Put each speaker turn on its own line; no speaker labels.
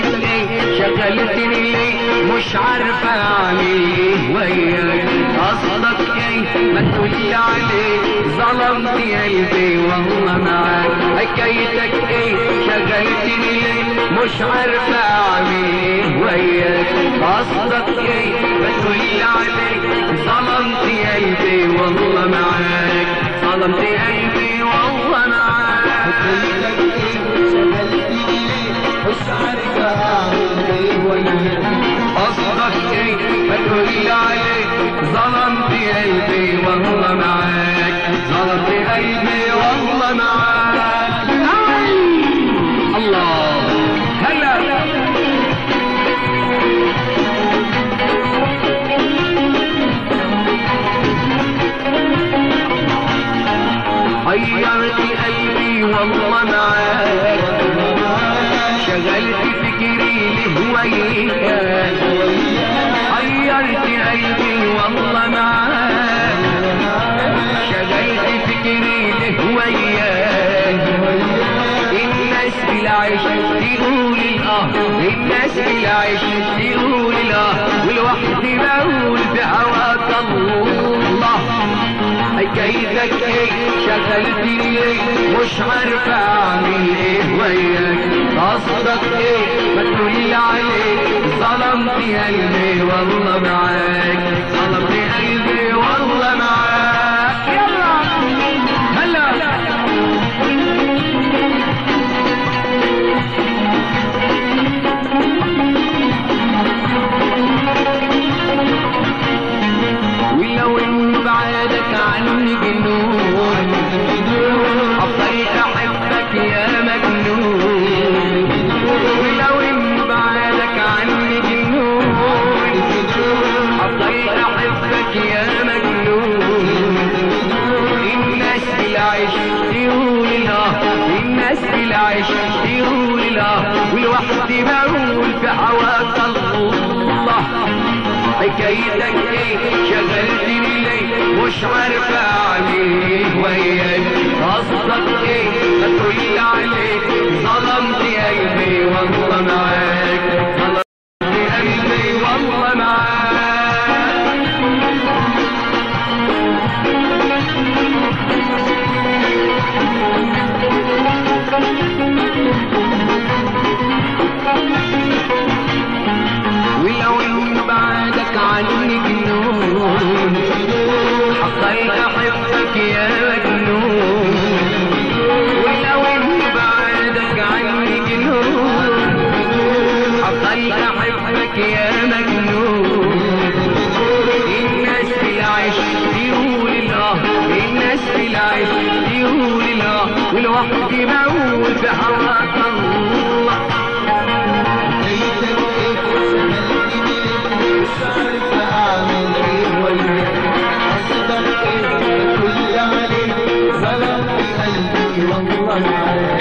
حكايتك ايه شغلتني ليه مش عارفة اعمل ايه وياك قصدك ايه ما تقولي عليه ظلمت قلبي والله معاك حكايتك ايه شغلتني ليه مش عارفة اعمل ايه وياك قصدك ايه ما تقولي عليه ظلمت قلبي والله معاك ظلمت قلبي والله معاك
حكايتك ايه شغلتني ليه مش عارفة اعمل ايه وياك
قصدك ايه ما تقولي عليه ظلمت قلبي والله معاك ظلمت قلبي والله معاك أي. الله هلا حيرت قلبي والله معاك شغلت فكري لهويك حيرت قلبي والله معاك شغلت فكري لهوياك الناس بالعيش تقول الاه الناس بالعيش تقول الاه والوحدي بقول بهواك الله حكايتك ايه شغلتني ليه مش عارفة اعمل ايه وياك قصدك ايه ما تقولي عليك ظلمت قلبي والله معاك ظلمت قلبي والله معاك يلا هلا ولو ان بعدك عني جنون افضل احبك يا مجنون ولو ان بعدك عني جنون افضل احبك يا مجنون الناس بالعيش تقول لا الناس بالعيش تقول لا والوحدي بقول في هواك الله حكايتك ايه شغلتني ليه مش عارفة اعمل ايه وياك قصدك ايه ما تقولي عليك ظلمت قلبي والله معاك ظلمت قلبي والله معاك ولو ان بعدك عني جنون حقيت احبك يا مجنون ولو ان بعدك عني جنون حقيت احبك يا مجنون الناس في العيش تقول الله الناس في العيش تقول الله والوحدي بقول بهواك الله
حكايتك ايه شغلتني ليه مش عارفة اعمل ايه وياك قصدك ايه كل عليك ظلمت قلبي والله معاك